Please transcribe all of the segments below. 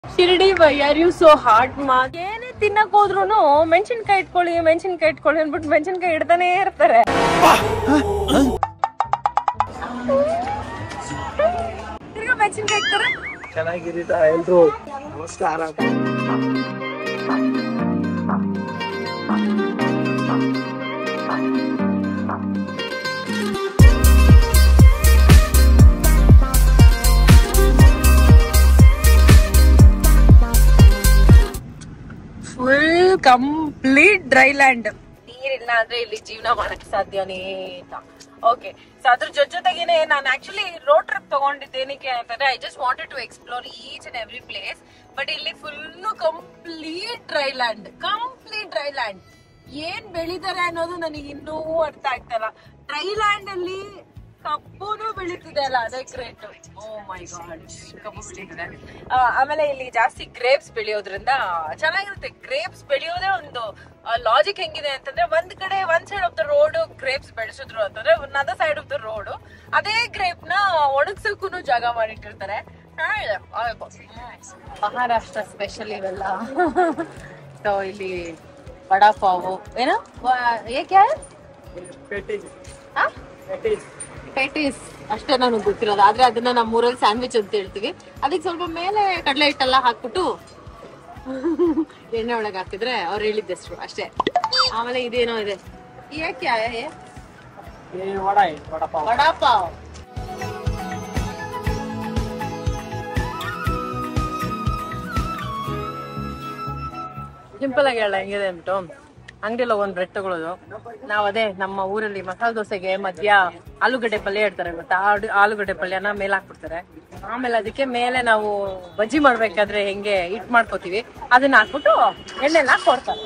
Shirdi why are you so hot ಮಾ ಏನೇ ತಿನ್ನಕ್ ಹೋದ್ರು ಮೆಣಸಿನ್ಕಾಯಿ ಇಟ್ಕೊಳ್ಳಿ ಮೆಣಸಿನ್ಕಾಯಿ ಇಟ್ಕೊಳ್ಳಿ ಅಂದ್ಬಿಟ್ಟು ಮೆಣಸಿನ್ಕಾಯಿ ಇಡ್ತಾನೆ ಇರ್ತಾರೆ ತಿರ್ಗಾ ಮೆಣಸಿನ್ಕಾಯಿ ಇಡ್ತಾರೆ ಚೆನ್ನಾಗಿರಿತಾ ಎಲ್ರು ನಮಸ್ಕಾರ ಫುಲ್ ಕಂಪ್ಲೀಟ್ ಡ್ರೈ ಲ್ಯಾಂಡ್ ನೀರಿಲ್ಲ ಅಂದ್ರೆ ಇಲ್ಲಿ ಜೀವನ ಮಾಡಕ್ ಸಾಧ್ಯನೇ ಇಲ್ಲ ಓಕೆ ಸೊ ಅದ್ರ ಜೊತೆ ಜೊತೆಗೇನೆ ನಾನು ಆಕ್ಚುಲಿ ರೋಡ್ ಟ್ರಿಪ್ ತಗೊಂಡಿದ್ದೇನಕ್ಕೆ ಅಂತಂದ್ರೆ I just wanted to explore each and every place but ಇಲ್ಲಿ full complete dry land complete dry land ಏನ್ ಬೆಳಿತಾರೆ ಅನ್ನೋದು ನನಗೆ ಇನ್ನೂ ಅರ್ಥ ಆಗ್ತಲ್ಲ ಡ್ರೈ ಲ್ಯಾಂಡ್ ಅಲ್ಲಿ ಕಬ್ಬುನು ಬೆಳೀತಿದೆ ಅಲ್ಲ ಅದೇ ಗ್ರೇಟ್ ಓ ಮೈ ಗಾಡ್ ಕಬ್ಬು ಬೆಳೀತಿದೆ ಆ, ಆಮೇಲೆ ಇಲ್ಲಿ ಜಾಸ್ತಿ ಗ್ರೇಪ್ಸ್ ಬೆಳೆಯೋದ್ರಿಂದ ಚೆನ್ನಾಗಿರುತ್ತೆ ಗ್ರೇಪ್ಸ್ ಬೆಳೆಯೋದೇ ಒಂದು ಲಾಜಿಕ್ ಹೆಂಗಿದೆ ಅಂತಂದ್ರೆ ಒಂದ್ ಕಡೆ ಒಂದ್ side of the road grapes ಬೆಳೆಸಿದ್ರು ಅಂತಂದ್ರೆ other side of the road ಅದೇ ಗ್ರೇಪ್ ನ ಒಣಗ್ಸಕ್ಕೂ ಜಾಗ ಮಾಡಿಟ್ಟಿರ್ತಾರೆ ಚೆನ್ನಾಗಿದೆ. ಆಯ್ತು. ಮಹಾರಾಷ್ಟ್ರ ಸ್ಪೆಷಲ್ ಇವೆಲ್ಲ ಸೊ ಇಲ್ಲಿ ವಡಾ ಪಾವು ಏನು ಏಕೆ ಪೆಟಿಸ್ ಅಷ್ಟೇ ನನಗೆ ಗೊತ್ತಿರೋದು ಆದ್ರೆ ಅದನ್ನ ನಮ್ಮ ಊರಲ್ಲಿ ಸ್ಯಾಂಡ್ವಿಚ್ ಅಂತ ಹೇಳ್ತೀವಿ ಅದಕ್ಕೆ ಸ್ವಲ್ಪ ಮೇಲೆ ಕಡಲೆ ಹಿಟ್ಟೆಲ್ಲ ಹಾಕ್ಬಿಟ್ಟು ಎಣ್ಣೆ ಒಳಗೆ ಹಾಕಿದ್ರೆ ಅವ್ರು ಹೇಳಿದ್ದಷ್ಟು ಅಷ್ಟೇ ಆಮೇಲೆ ಇದೇನೋ ಇದೆ ಯಾಕೆ ಏ ವಡಾ ವಡಾ ಪಾವ್ ವಡಾ ಪಾವ್ ಸಿಂಪಲ್ ಆಗಿ ಹೇಳ ಹೆಂಗಿದೆ ಅಂದ್ಬಿಟ್ಟು ಅಂಗಡಿಯಲ್ಲಿ ಒಂದ್ ಬ್ರೆಡ್ ತಗೊಳ್ಳೋದು ನಾವ್ ಅದೇ ನಮ್ಮ ಊರಲ್ಲಿ ಮಸಾಲೆ ದೋಸೆಗೆ ಮಧ್ಯ ಆಲೂಗಡ್ಡೆ ಪಲ್ಯ ಇಡ್ತಾರೆ ಗೊತ್ತಾ ಆಡು- ಆಲೂಗಡ್ಡೆ ಪಲ್ಯನ ಮೇಲೆ ಹಾಕ್ಬಿಡ್ತಾರೆ ಆಮೇಲೆ ಅದಕ್ಕೆ ಮೇಲೆ ನಾವು ಬಜ್ಜಿ ಮಾಡ್ಬೇಕಾದ್ರೆ ಹೆಂಗೆ ಹಿಟ್ ಮಾಡ್ಕೋತೀವಿ ಅದನ್ನ ಹಾಕ್ಬಿಟ್ಟು ಎಣ್ಣೆಲ್ಲ ಹಾಕೊಡ್ತಾರೆ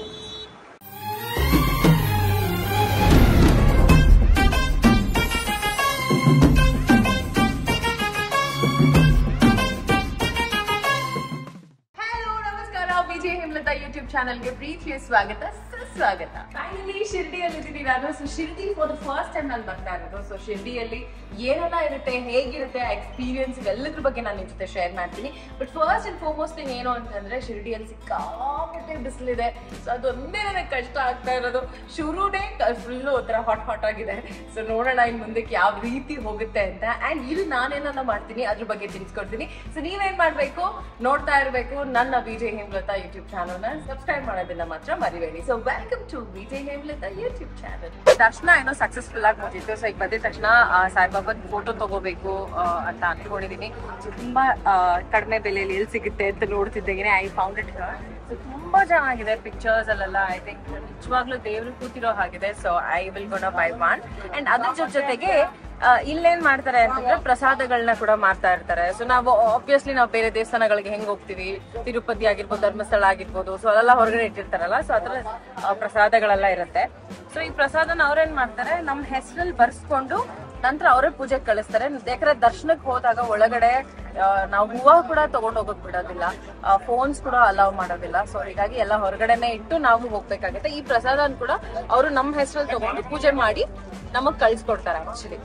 ಹಲೋ ನಮಸ್ಕಾರ ವಿಜಯ ಹೇಮಲತಾ ಯೂಟ್ಯೂಬ್ ಚಾನಲ್ಗೆ ಪ್ರೀತಿಯ ಸ್ವಾಗತ ಸುಸ್ವಾಗತ ಫೈನಲಿ ಶಿರ್ಡಿಯಲ್ಲಿ ಇದ್ದೀನಿ ನಾನು so Shirdi for the first time ನಾನು ಬರ್ತಾ ಇರೋದು ಸೊ ಶಿರ್ಡಿಯಲ್ಲಿ ಏನೆಲ್ಲ ಇರುತ್ತೆ ಹೇಗಿರುತ್ತೆ ಎಕ್ಸ್ಪೀರಿಯನ್ಸ್ ಇವೆಲ್ಲದ್ರ ಬಗ್ಗೆ ನಾನು ನಿಮ್ ಜೊತೆ ಶೇರ್ ಮಾಡ್ತೀನಿ but first and foremost thing ಏನು ಅಂತಂದ್ರೆ ಶಿರ್ಡಿಯಲ್ಲಿ ಸಿಕ್ಕಾಪಟ್ಟೆ ಬಿಸಿಲಿದೆ ಸೊ ಅದೊಂದೇ ನನಗೆ ಕಷ್ಟ ಆಗ್ತಾ ಇರೋದು ಶುರುನೇ ಫುಲ್ಲು ಒಂಥರ ಹಾಟ್ ಹಾಟ್ ಆಗಿದೆ ಸೊ ನೋಡೋಣ ಇನ್ ಮುಂದಕ್ಕೆ ಯಾವ ರೀತಿ ಹೋಗುತ್ತೆ ಅಂತ ಅಂಡ್ ಇಲ್ಲಿ ನಾನೇನೆಲ್ಲ ಮಾಡ್ತೀನಿ ಅದ್ರ ಬಗ್ಗೆ ತಿಳಿಸ್ಕೊಡ್ತೀನಿ ಸೊ ನೀವೇನ್ ಮಾಡ್ಬೇಕು ನೋಡ್ತಾ ಇರಬೇಕು ನನ್ನ ವಿಜಯ್ ಹೇಮಲತಾ ಯೂಟ್ಯೂಬ್ ಚಾನಲ್ ನ ಸಬ್ಸ್ಕ್ರೈಬ್ ಮಾಡೋದನ್ನ ಮಾತ್ರ ಮರಿಬೇಡಿ so welcome to Vijay Hemalatha YouTube channel ದರ್ಶನ ಏನೋ ಸಕ್ಸಸ್ಫುಲ್ ಆಗಿ ಮುಗಿತ್ತು ಸೊ ಈಗ ಬಂದಿದ ತಕ್ಷಣ ಆ, ಸಾಯಿಬಾಬಾದ್ ಫೋಟೋ ತಗೋಬೇಕು ಆ, ಅಂತ ಅನ್ಕೊಂಡಿದೀನಿ So, ತುಂಬಾ ಆ, ಕಡಿಮೆ ಬೆಲೆಯಲ್ಲಿ ಎಲ್ಲಿ ಸಿಗುತ್ತೆ ಅಂತ ನೋಡ್ತಿದ್ದಾಗೆ ಐ ಫೌಂಡ್ ಇಟ್ ಸೊ ತುಂಬಾ ಚೆನ್ನಾಗಿದೆ ಪಿಕ್ಚರ್ಸ್ ಅಲ್ಲೆಲ್ಲ ಐ ಥಿಂಕ್ ನಿಜವಾಗ್ಲೂ ದೇವ್ರು ಕೂತಿರೋ ಹಾಗಿದೆ so I will gonna buy one and ಅದ್ರ ಜೊತೆ ಜೊತೆಗೆ ಆ, ಇಲ್ಲೇನ್ ಮಾಡ್ತಾರೆ ಅಂತಂದ್ರೆ ಪ್ರಸಾದಗಳನ್ನ ಕೂಡ ಮಾಡ್ತಾ ಇರ್ತಾರೆ ಸೊ ನಾವು ಆಬ್ವಿಯಸ್ಲಿ ನಾವು ಬೇರೆ ದೇವಸ್ಥಾನಗಳಿಗೆ ಹೆಂಗ್ ಹೋಗ್ತೀವಿ ತಿರುಪತಿ ಆಗಿರ್ಬೋದು ಧರ್ಮಸ್ಥಳ ಆಗಿರ್ಬೋದು ಸೊ ಅಲ್ಲೆಲ್ಲ ಹೊರಗಡೆ ಇಟ್ಟಿರ್ತಾರಲ್ಲ ಸೊ ಅದ್ರ ಆ, ಪ್ರಸಾದಗಳೆಲ್ಲ ಇರುತ್ತೆ ಸೊ ಈ ಪ್ರಸಾದನ ಅವ್ರೇನ್ ಮಾಡ್ತಾರೆ ನಮ್ಮ ಹೆಸರಲ್ಲಿ ಬರ್ಸ್ಕೊಂಡು ನಂತರ ಅವರೇ ಪೂಜೆ ಕಳಿಸ್ತಾರೆ ಯಾಕಂದ್ರೆ ದರ್ಶನಕ್ಕೆ ಹೋದಾಗ ಒಳಗಡೆ ಆ, ನಾವು ಹೂವ ಕೂಡ ತಗೊಂಡ್ ಹೋಗಕ್ ಬಿಡೋದಿಲ್ಲ ಫೋನ್ಸ್ ಕೂಡ ಅಲೌ ಮಾಡೋದಿಲ್ಲ ಸೊ ಹೀಗಾಗಿ ಎಲ್ಲ ಹೊರಗಡೆನೆ ಇಟ್ಟು ನಾವು ಹೋಗ್ಬೇಕಾಗುತ್ತೆ ಈ ಪ್ರಸಾದನ ಕೂಡ ಅವರು ನಮ್ಮ ಹೆಸರಲ್ಲಿ ತಗೊಂಡು ಪೂಜೆ ಮಾಡಿ ನಮಗ್ ಕಳಿಸ್ಕೊಡ್ತಾರೆ ಆಕ್ಚುಲಿ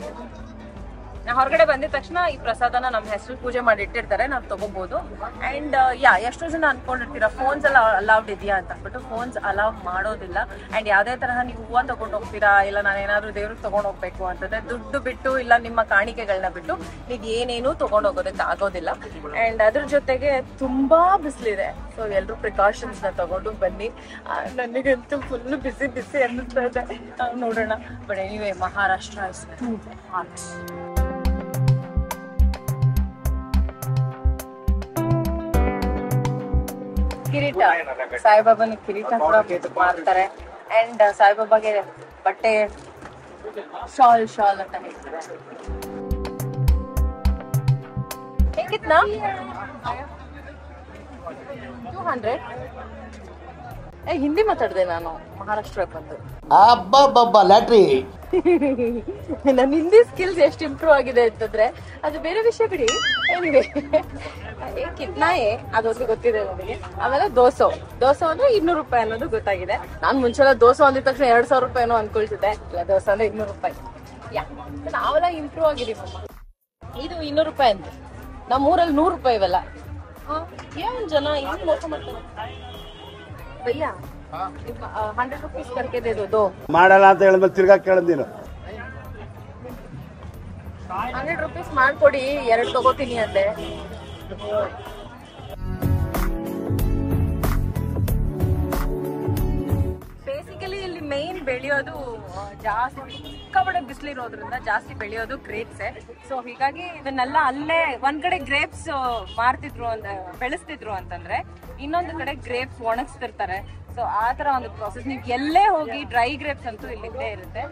ಹೊರಗಡೆ ಬಂದಿದ ತಕ್ಷಣ ಈ ಪ್ರಸಾದನ ನಮ್ಮ ಹೆಸರು ಪೂಜೆ ಮಾಡಿ ಇಟ್ಟಿರ್ತಾರೆ ನಾವು ತಗೋಬಹುದು ಅಂಡ್ ಯಾ ಎಷ್ಟೋ ಜನ ಅನ್ಕೊಂಡಿರ್ತೀರಾ ಫೋನ್ಸ್ ಎಲ್ಲ ಅಲೌಡ್ ಇದೆಯಾ ಅಂತ ಅಂದ್ಬಿಟ್ಟು ಫೋನ್ಸ್ ಅಲೌ ಮಾಡೋದಿಲ್ಲ ಅಂಡ್ ಯಾವ್ದೇ ತರಹ ನೀವು ಹೂವ ತಗೊಂಡ್ ಹೋಗ್ತೀರಾ ಇಲ್ಲ ನಾನು ಏನಾದ್ರು ದೇವ್ರಿಗೆ ತಗೊಂಡ್ ಹೋಗ್ಬೇಕು ಅಂತಂದ್ರೆ ದುಡ್ಡು ಬಿಟ್ಟು ಇಲ್ಲ ನಿಮ್ಮ ಕಾಣಿಕೆಗಳನ್ನ ಬಿಟ್ಟು ನೀವು ಏನೇನು ತಗೊಂಡ್ ಹೋಗೋದಕ್ಕೆ ಆಗೋದಿಲ್ಲ ಅಂಡ್ ಅದ್ರ ಜೊತೆಗೆ ತುಂಬಾ ಬಿಸಿಲಿದೆ ಸೊ ಎಲ್ರು ಪ್ರಿಕಾಷನ್ಸ್ ನ ತಗೊಂಡು ಬನ್ನಿ ಆ, ನನಗಂತೂ ಫುಲ್ ಬಿಸಿ ಬಿಸಿ ಅನ್ನಿಸ್ತಾ ಇದೆ ಆ, ನೋಡೋಣ but anyway Maharashtra is too hot ಕಿರೀಟ ಸಾಯಿಬಾಬಾನ ಕಿರೀಟ ಕೂಡ ಮಾಡ್ತಾರೆ ಅಂಡ್ ಸಾಯಿಬಾಬಾಗೆ ಬಟ್ಟೆ ಶಾಲ್ ಶಾಲ್ ಅಂತ ಹೇಳ್ತಾರೆ ಹೆಂಗಿತ್ನಾ ಟೂ ಹಂಡ್ರೆಡ್ ಏ ಹಿಂದಿ ಮಾತಾಡಿದೆ ನಾನು ಮಹಾರಾಷ್ಟ್ರಕ್ಕೆ ಬಂದು ಅಬ್ಬಬ್ಬಬ್ಬ ಲ್ಯಾಟ್ರಿ ನನ್ನ ಹಿಂದಿ ಸ್ಕಿಲ್ಸ್ ಎಷ್ಟು ಇಂಪ್ರೂವ್ ಆಗಿದೆ ಅಂತಂದ್ರೆ ಅದು ಬೇರೆ ವಿಷಯ ಬಿಡಿ ಏನಿದೆ ಕಿತ್ನಾಯೆ ಅದೊಂದು ಗೊತ್ತಿದೆ ನನಗೆ ಆಮೇಲೆ ದೋಸೆ ದೋಸೆ ಅಂದ್ರೆ ಇನ್ನೂರು ರೂಪಾಯಿ ಅನ್ನೋದು ಗೊತ್ತಾಗಿದೆ ನಾನ್ ಮುಂಚೆಲ್ಲ ದೋಸೆ ಅಂದಿದ ತಕ್ಷಣ ಎರಡ್ ಸಾವಿರ ರೂಪಾಯಿನೋ ಅನ್ಕೊಳ್ತಿದ್ದೆ ಇಲ್ಲ ದೋಸೆ ಅಂದ್ರೆ ಇನ್ನೂರು ರೂಪಾಯಿ ಯಾ ನಾವೆಲ್ಲ ಇಂಪ್ರೂವ್ ಆಗಿದೀವಮ್ಮ ಇದು ಇನ್ನೂರು ರೂಪಾಯಿ ಅಂತ ನಮ್ಮ ಊರಲ್ಲಿ ನೂರು ರೂಪಾಯಿ ಇವೆಲ್ಲ ಏನ್ ಜನ ಏನ್ ಮೋಸ ಮಾಡ್ತಾರೆ ಭಯ್ಯ ಹಂಡ್ರೆಡ್ ರುಪೀಸ್ ಕರ್ಕೆ ದೇ ದೋ ದೋ ಮಾಡಲ್ಲ ಅಂತ ಹೇಳಿದ್ಮೇಲೆ ತಿರ್ಗಾ ಕೇಳದ್ ನೀನು ಹಂಡ್ರೆಡ್ ರುಪೀಸ್ ಮಾಡ್ಕೊಡಿ ಎರಡು ತಗೋತೀನಿ ಅಂದೆ ಬೇಸಿಕಲಿ ಇಲ್ಲಿ ಮೇನ್ ಬೆಳೆಯೋದು ಆ, ಜಾಸ್ತಿ ಸಿಕ್ಕಾಪಟ್ಟೆ ಬಿಸಿಲಿರೋದ್ರಿಂದ ಜಾಸ್ತಿ ಬೆಳೆಯೋದು ಗ್ರೇಪ್ಸ್ ಸೊ ಹೀಗಾಗಿ ಇದನ್ನೆಲ್ಲ ಅಲ್ಲೇ ಒಂದ್ ಕಡೆ ಗ್ರೇಪ್ಸ್ ಮಾರ್ತಿದ್ರು ಅಂತ ಬೆಳೆಸ್ತಿದ್ರು ಅಂತಂದ್ರೆ ಇನ್ನೊಂದು ಕಡೆ ಗ್ರೇಪ್ಸ್ ಒಣಗಿಸ್ತಿರ್ತಾರೆ ಸೊ ಆ ತರ ಒಂದು ಪ್ರಾಸೆಸ್ ನೀವು ಎಲ್ಲೇ ಹೋಗಿ ಡ್ರೈ ಗ್ರೇಪ್ಸ್ ಅಂತೂ ಇಲ್ಲಿದ್ದೇ ಇರುತ್ತೆ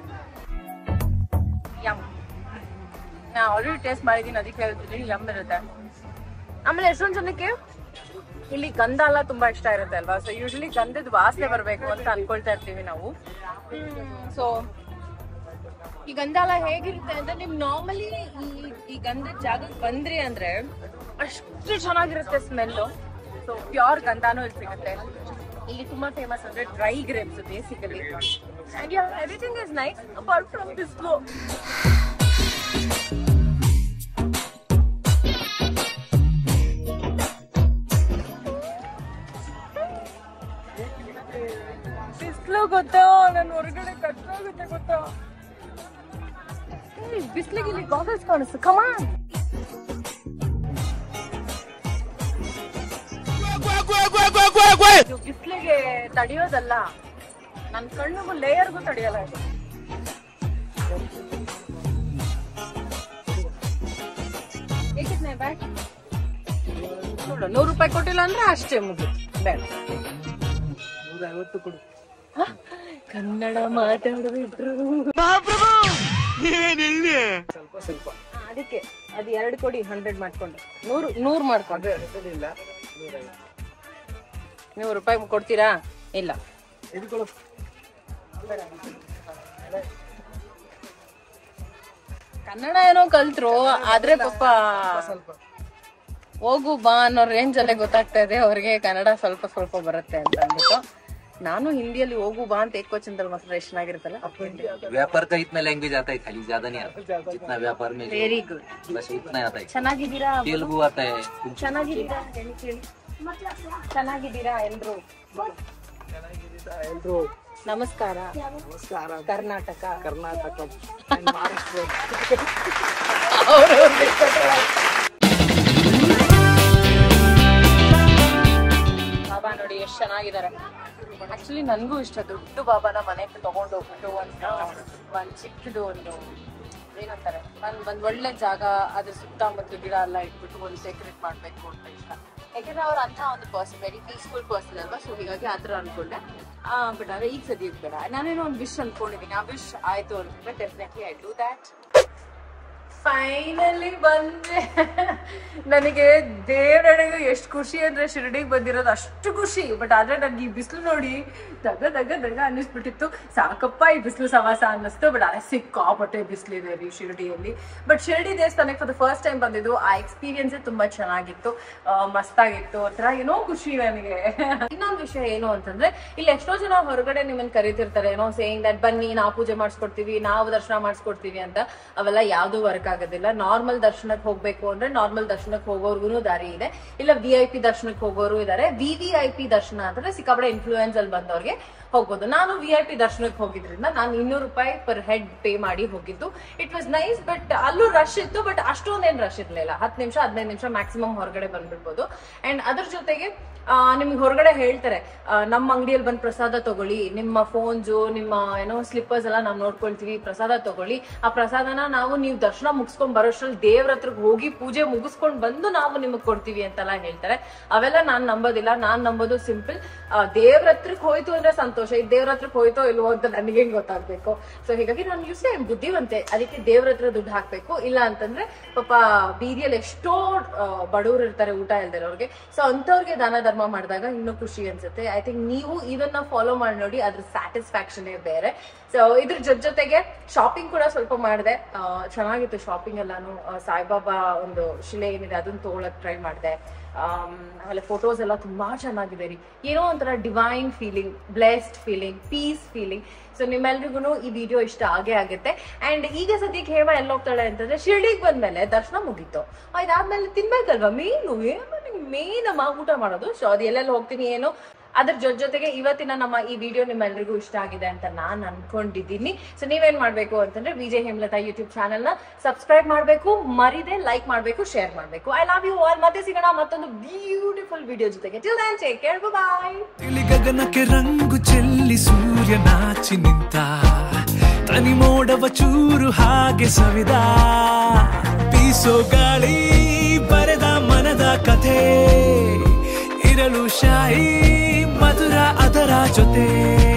ಯಮ್ ನಾ ಆಲ್ರೆಡಿ ಟೇಸ್ಟ್ ಮಾಡಿದೀನಿ ಅದಕ್ಕೆ ಹೇಳ್ತೀನಿ ಯಮ್ ಇರುತ್ತೆ ಆಮೇಲೆ ಎಷ್ಟೊಂದ್ ಜನಕ್ಕೆ ಇಲ್ಲಿ ಗಂಧ ಎಲ್ಲ ತುಂಬಾ ಇಷ್ಟ ಇರುತ್ತೆ ಅಲ್ವಾ ಸೊ ಯೂಶಲಿ ಗಂಧದ ವಾಸನೆ ಬರ್ಬೇಕು ಅಂತ ಅನ್ಕೊಳ್ತಾ ಇರ್ತೀವಿ ನಾವು ಸೊ ಈ ಗಂಧ ಎಲ್ಲ ಹೇಗಿರುತ್ತೆ ಅಂದ್ರೆ ನಿಮ್ ನಾರ್ಮಲಿ ಈ ಈ ಗಂಧದ ಜಾಗಕ್ಕೆ ಬಂದ್ರಿ ಅಂದ್ರೆ ಅಷ್ಟು ಚೆನ್ನಾಗಿರುತ್ತೆ ಸ್ಮೆಲ್ಲು ಸೊ ಪ್ಯೂರ್ ಗಂಧಾನು ಇಲ್ಲಿ ಸಿಗುತ್ತೆ ಇಲ್ಲಿ ತುಂಬಾ ಫೇಮಸ್ ಅಂದ್ರೆ dry grapes basically everything is nice apart from this flow ಬಿಸಿಲು ಗೊತ್ತೋ ನನ್ನ ಹೊರಗಡೆ ಕಟ್ಟೋಗುತ್ತೆ ಗೊತ್ತೋ ಬಿಸಿಲಿಗೆ ಇಲ್ಲಿ ಗಾಗಲ್ಸ್ ಕಾಣಿಸ್ತು ಕಮಾನ್ ಬಿಸಿಲಿಗೆ ತಡೆಯೋದಲ್ಲ ನನ್ನ ಕಣ್ಣಿಗೂ ಲೇಯರ್ಗೂ ತಡೆಯಲ್ಲ ಇದು ಏಕಿದ್ನೆ ಬ್ಯಾಗ್ ನೋಡು ನೂರು ರೂಪಾಯಿ ಕೊಟ್ಟಿಲ್ಲ ಅಂದ್ರೆ ಅಷ್ಟೇ ಮುಗಿ ಬೇಡ ನೂರ ಐವತ್ತು ಕೊಡು ಹ? ಕನ್ನಡ ಮಾತಾಡ್ಬಿಟ್ರು ಸ್ವಲ್ಪ ಸ್ವಲ್ಪ ಹಾ, ಅದಕ್ಕೆ ಅದು ಎರಡು ಕೊಡಿ ಹಂಡ್ರೆಡ್ ಮಾಡ್ಕೊಂಡು ನೂರು ನೂರು ಮಾಡ್ಕೊಂಡು ಇಲ್ಲ ನೂರೈವತ್ತು ನೂರು ರೂಪಾಯಿ ಕೊಡ್ತೀರಾ ಇಲ್ಲ ಇದು ಕೊಡು ಕನ್ನಡ ಏನೋ ಕಲ್ತ್ರು ಆದ್ರೆ ಪಾಪ ಸ್ವಲ್ಪ ಹೋಗು ಬಾ ಅನ್ನೋ ರೇಂಜ್ ಅಲ್ಲೇ ಗೊತ್ತಾಗ್ತಾ ಇದೆ ಅವ್ರಿಗೆ ಕನ್ನಡ ಸ್ವಲ್ಪ ಸ್ವಲ್ಪ ಬರುತ್ತೆ ಅಂತ ಅಂದ್ಬಿಟ್ಟು ನಾನು ಹಿಂದಿಯಲ್ಲಿ ಹೋಗು ಬಾ ಅಂತ ಏಕವಚನದಲ್ಲಿ ಮಾತ್ರ ಎಷ್ಟು ಚೆನ್ನಾಗಿರುತ್ತಲ್ಲ व्यापार का इतना लैंग्वेज आता है खाली ज्यादा नहीं आता जितना व्यापार में जो ವೆರಿ ಗುಡ್ बस उतना आता है ಚೆನ್ನಾಗಿದ್ದೀರಾ तेलुगु आता है ಚೆನ್ನಾಗಿದ್ದೀರಾ ಹೇಳಿ ಕೇಳಿ ಚೆನ್ನಾಗಿದ್ದೀರಾ ಎಲ್ರು ಚೆನ್ನಾಗಿದ್ದೀರಾ ಎಲ್ರು ನಮಸ್ಕಾರ ನಮಸ್ಕಾರ ಕರ್ನಾಟಕ ಕರ್ನಾಟಕ and ಮಹಾರಾಷ್ಟ್ರ ಬಾಬಾ ನೋಡಿ ಎಷ್ಟು ಚೆನ್ನಾಗಿದ್ದಾರೆ ಆಕ್ಚುಲಿ ನನ್ಗೂ ಇಷ್ಟ ದೊಡ್ಡ ಬಾಬಾನ ಮನೆಗೆ ತಗೊಂಡು ಹೋಗ್ಬಿಟ್ಟು ಒಂದ್ ಒಂದ್ ಚಿಕ್ಕದು ಒಂದು ಏನಂತಾರೆ ಒಂದ್ ಒಂದ್ ಒಳ್ಳೆ ಜಾಗ ಅದ್ರ ಸುತ್ತಮುತ್ತ ಗಿಡ ಎಲ್ಲ ಇಟ್ಬಿಟ್ಟು ಒಂದು ಸೆಕ್ರೆಟ್ ಮಾಡ್ಬೇಕು ಅಂತ ಇಷ್ಟ ಯಾಕಂದ್ರೆ ಅವ್ರ ಅಂತ ಒಂದು ಪರ್ಸನ್ ವೆರಿ ಪೀಸ್ಫುಲ್ ಪರ್ಸನ್ ಅಲ್ವಾ ಸೊ ಹೀಗಾಗಿ ಆತರ ಅನ್ಕೊಂಡೆ ಬಟ್ ಆದ್ರೆ ಈಗ ಸದ್ಯಕ್ಕೆ ಬೇಡ ನಾನೇನೋ ಒಂದು ವಿಶ್ ಅನ್ಕೊಂಡಿದ್ದೀನಿ ಆ ವಿಶ್ ಆಯ್ತು ಅಂತಂದ್ರೆ definitely I do that finally ಬಂದೆ ನನಗೆ ದೇವರಡೆಗೆ ಎಷ್ಟು ಖುಷಿ ಅಂದ್ರೆ ಶಿರಡಿಗೆ ಬಂದಿರೋದು ಅಷ್ಟು ಖುಷಿ ಬಟ್ ಆದ್ರೆ ನನ್ಗೆ ಈ ಬಿಸಿಲು ನೋಡಿ ದಗ ದಗ ದಗ ಅನ್ನಿಸ್ಬಿಟ್ಟಿತ್ತು ಸಾಕಪ್ಪ ಈ ಬಿಸಿಲು ಸವಾಸ ಅನ್ನಿಸ್ತು ಬಟ್ ಅದೇ ಸಿಕ್ಕಾಪಟ್ಟೆ ಬಿಸಿಲಿದೆ ರೀ ಶಿರಡಿಯಲ್ಲಿ ಬಟ್ ಶಿರಡಿ ದೇವಸ್ಥಾನಕ್ಕೆ ಫಾರ್ ದ ಫಸ್ಟ್ ಟೈಮ್ ಬಂದಿದ್ದು ಆ ಎಕ್ಸ್ಪೀರಿಯನ್ಸ್ ತುಂಬಾ ಚೆನ್ನಾಗಿತ್ತು ಆ, ಮಸ್ತಾಗಿತ್ತು ಒಂಥರ ಏನೋ ಖುಷಿ ನನಗೆ ಇನ್ನೊಂದು ವಿಷಯ ಏನು ಅಂತಂದ್ರೆ ಇಲ್ಲಿ ಎಷ್ಟೋ ಜನ ಹೊರಗಡೆ ನಿಮ್ಮನ್ನ ಕರಿತಿರ್ತಾರೆ ಏನೋ ಸೇಯಿಂಗ್ ದಟ್ ಬನ್ನಿ ನಾವು ಪೂಜೆ ಮಾಡಿಸ್ಕೊಡ್ತೀವಿ ನಾವು ದರ್ಶನ ಮಾಡಿಸ್ಕೊಡ್ತೀವಿ ಅಂತ ಅವೆಲ್ಲ ಯಾವ್ದು ವರ್ಕ್ ಆಗೋದಿಲ್ಲ ನಾರ್ಮಲ್ ದರ್ಶನಕ್ಕೆ ಹೋಗ್ಬೇಕು ಅಂದ್ರೆ ನಾರ್ಮಲ್ ದರ್ಶನಕ್ಕೆ ಹೋಗೋರ್ಗು ದಾರಿ ಇದೆ ಇಲ್ಲ ವಿ ಐ ಪಿ ದರ್ಶನಕ್ಕೆ ಹೋಗೋರು ಇದಾರೆ ವಿ ವಿ ಐ ಪಿ ದರ್ಶನ ಅಂತಂದ್ರೆ ಸಿಕ್ಕಾಪಡೆ ಇನ್ಫ್ಲೂಯೆನ್ಸ್ ಅಲ್ಲಿ ಬಂದವ್ರಿಗೆ ಹೋಗ್ಬೋದು ನಾನು ವಿ ಐ ಪಿ ದರ್ಶನಕ್ಕೆ ಹೋಗಿದ್ರಿಂದ ನಾನು ಇನ್ನೂರು ರೂಪಾಯಿ ಪರ್ ಹೆಡ್ ಪೇ ಮಾಡಿ ಹೋಗಿದ್ದು ಇಟ್ ವಾಸ್ ನೈಸ್ ಬಟ್ ಅಲ್ಲೂ ರಶ್ ಇತ್ತು ಬಟ್ ಅಷ್ಟೊಂದೇನು ರಶ್ ಇರ್ಲಿಲ್ಲ ಹತ್ತು ನಿಮಿಷ ಹದಿನೈದು ನಿಮಿಷ ಮ್ಯಾಕ್ಸಿಮಮ್ ಹೊರಗಡೆ ಬಂದ್ಬಿಡ್ಬೋದು ಅಂಡ್ ಅದ್ರ ಜೊತೆಗೆ ನಿಮ್ಗೆ ಹೊರಗಡೆ ಹೇಳ್ತಾರೆ ಆ, ನಮ್ಮ ಅಂಗಡಿಯಲ್ಲಿ ಬಂದು ಪ್ರಸಾದ ತಗೊಳ್ಳಿ ನಿಮ್ಮ ಫೋನ್ಸು ನಿಮ್ಮ ಏನೋ ಸ್ಲಿಪ್ಪರ್ಸ್ ಎಲ್ಲ ನಾವು ನೋಡ್ಕೊಳ್ತೀವಿ ಪ್ರಸಾದ ತಗೊಳ್ಳಿ ಆ ಪ್ರಸಾದನ ನಾವು ನೀವು ದರ್ಶನ ಮುಗಿಸ್ಕೊಂಡ್ ಬರೋಷ್ಟ್ರಲ್ಲಿ ದೇವ್ರ ಹತ್ರಕ್ಕೆ ಹೋಗಿ ಪೂಜೆ ಮುಗಿಸ್ಕೊಂಡ್ ಬಂದು ನಾವು ನಿಮಗೆ ಕೊಡ್ತೀವಿ ಅಂತೆಲ್ಲ ಹೇಳ್ತಾರೆ ಅವೆಲ್ಲ ನಾನ್ ನಂಬೋದಿಲ್ಲ ನಾನ್ ನಂಬೋದು ಸಿಂಪಲ್ ದೇವ್ರ ಹತ್ರಕ್ಕೆ ಹೋಯ್ತು ಅಂದ್ರೆ ಸಂತೋಷ ಈ ದೇವ್ರ ಹತ್ರಕ್ಕೆ ಹೋಯ್ತೋ ಇಲ್ವೋ ಅಂತ ನನಗೆ ಹೆಂಗ್ ಗೊತ್ತಾಗ್ಬೇಕು ಸೊ ಹೀಗಾಗಿ ನಾನು ಯೂಸ್ ಬುದ್ಧಿವಂತೆ ಅದಕ್ಕೆ ದೇವ್ರ ಹತ್ರ ದುಡ್ಡು ಹಾಕ್ಬೇಕು ಇಲ್ಲ ಅಂತಂದ್ರೆ ಪಾಪ ಬೀದಿಯಲ್ಲಿ ಎಷ್ಟೋ ಬಡವರು ಇರ್ತಾರೆ ಊಟ ಇಲ್ದಿರೋರ್ಗೆ ಸೊ ಅಂತವ್ರಿಗೆ ದಾನ ಧರ್ಮ ಮಾಡಿದಾಗ ಇನ್ನೂ ಖುಷಿ ಅನ್ಸುತ್ತೆ ಐ ಥಿಂಕ್ ನೀವು ಇದನ್ನ ಫಾಲೋ ಮಾಡಿ ನೋಡಿ ಅದ್ರ ಸ್ಯಾಟಿಸ್ಫ್ಯಾಕ್ಷನ್ ಬೇರೆ ಸೊ ಇದ್ರ ಜೊತೆ ಜೊತೆಗೆ ಶಾಪಿಂಗ್ ಕೂಡ ಸ್ವಲ್ಪ ಮಾಡಿದೆ ಚೆನ್ನಾಗಿತ್ತು ಶಾಪಿಂಗ್ ಎಲ್ಲಾನು ಆ, ಸಾಯಿಬಾಬಾ ಒಂದು ಶಿಲೆ ಏನಿದೆ ಅದನ್ನ ತಗೊಳಕ್ ಟ್ರೈ ಮಾಡಿದೆ ಆಮೇಲೆ ಫೋಟೋಸ್ ಎಲ್ಲ ತುಂಬಾ ಚೆನ್ನಾಗಿದೆ ರೀ ಏನೋ ಒಂಥರ divine feeling blessed feeling peace feeling so ನಿಮ್ಮೆಲ್ರಿಗೂ ಈ ವಿಡಿಯೋ ಇಷ್ಟ ಆಗೇ ಆಗುತ್ತೆ ಅಂಡ್ ಈಗ ಸದ್ಯಕ್ಕೆ ಹೇಮ ಎಲ್ಲಿ ಹೋಗ್ತಾಳೆ ಅಂತಂದ್ರೆ ಶಿರ್ಡಿಗೆ ಬಂದ್ಮೇಲೆ ದರ್ಶನ ಮುಗೀತು ಆ, ಇದಾದ್ಮೇಲೆ ತಿನ್ಬೇಕಲ್ವಾ ಮೀನು ಏನು ನಿಮ್ಗೆ ಮೇನ್ ನಮ್ಮ ಊಟ ಮಾಡೋದು ಸೊ ಅದು ಎಲ್ಲೆಲ್ಲಿ ಹೋಗ್ತೀನಿ ಏನು ಅದ್ರ ಜೊತೆ ಜೊತೆಗೆ ಇವತ್ತಿನ ನಮ್ಮ ಈ ವಿಡಿಯೋ ನಿಮ್ಮೆಲ್ರಿಗೂ ಇಷ್ಟ ಆಗಿದೆ ಅಂತ ನಾನ್ ಅನ್ಕೊಂಡಿದ್ದೀನಿ ಸೊ ನೀವೇನ್ ಮಾಡ್ಬೇಕು ಅಂತಂದ್ರೆ ವಿಜಯ್ ಹೇಮಲತಾ ಯೂಟ್ಯೂಬ್ ಚಾನಲ್ ನ ಸಬ್ಸ್ಕ್ರೈಬ್ ಮಾಡ್ಬೇಕು ಮರಿದೆ ಲೈಕ್ ಮಾಡ್ಬೇಕು ಶೇರ್ ಮಾಡ್ಬೇಕು ಐ ಲವ್ ಯು ಆಲ್ ಮತ್ತೆ ಸಿಗೋಣ ಮತ್ತೊಂದು ಬ್ಯೂಟಿಫುಲ್ ವಿಡಿಯೋ ಜೊತೆಗೆ till then take care bye ತಿಳಿ ಗಗನಕ್ಕೆ ರಂಗು ಚೆಲ್ಲಿ ಸೂರ್ಯ ನಾಚಿ ನಿಂತ ತನಿ ಮೋಡವ ಚೂರು ಹಾಗೆ ಸವಿದ ಬೀಸೋ ಗಾಳಿ ಬರೆದ ಮನದ ಕಥೆ ಇರಲು ಶಾಯಿ ಮಧುರ ಅದರ ಜೊತೆ